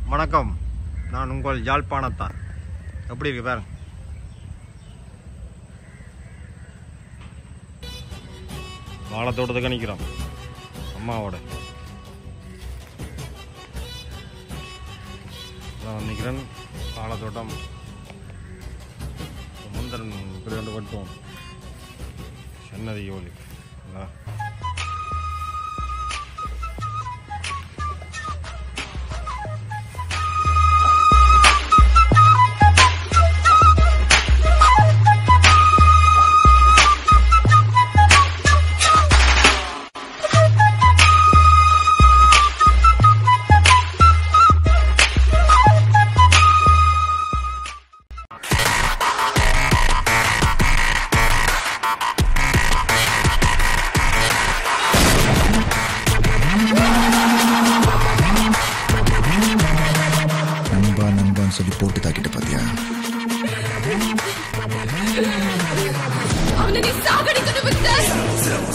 வணக்கம் நான் உங்கள் யாழ்ப்பாணத்தான் எப்படி இருக்கு பாருங்க வாழைத்தோட்டத்துக்கு நிற்கிறோம் அம்மாவோட நான் நிற்கிறேன் வாழைத்தோட்டம் முந்தன் இப்படி வந்து வெட்டுவோம் சன்னதி ஓலி இந்தா. நண்பா நண்பான்னு சொல்லி போட்டு தாக்கிட்ட பாத்தியா அவனை நீ சாகடிக்கணும் விக்டர்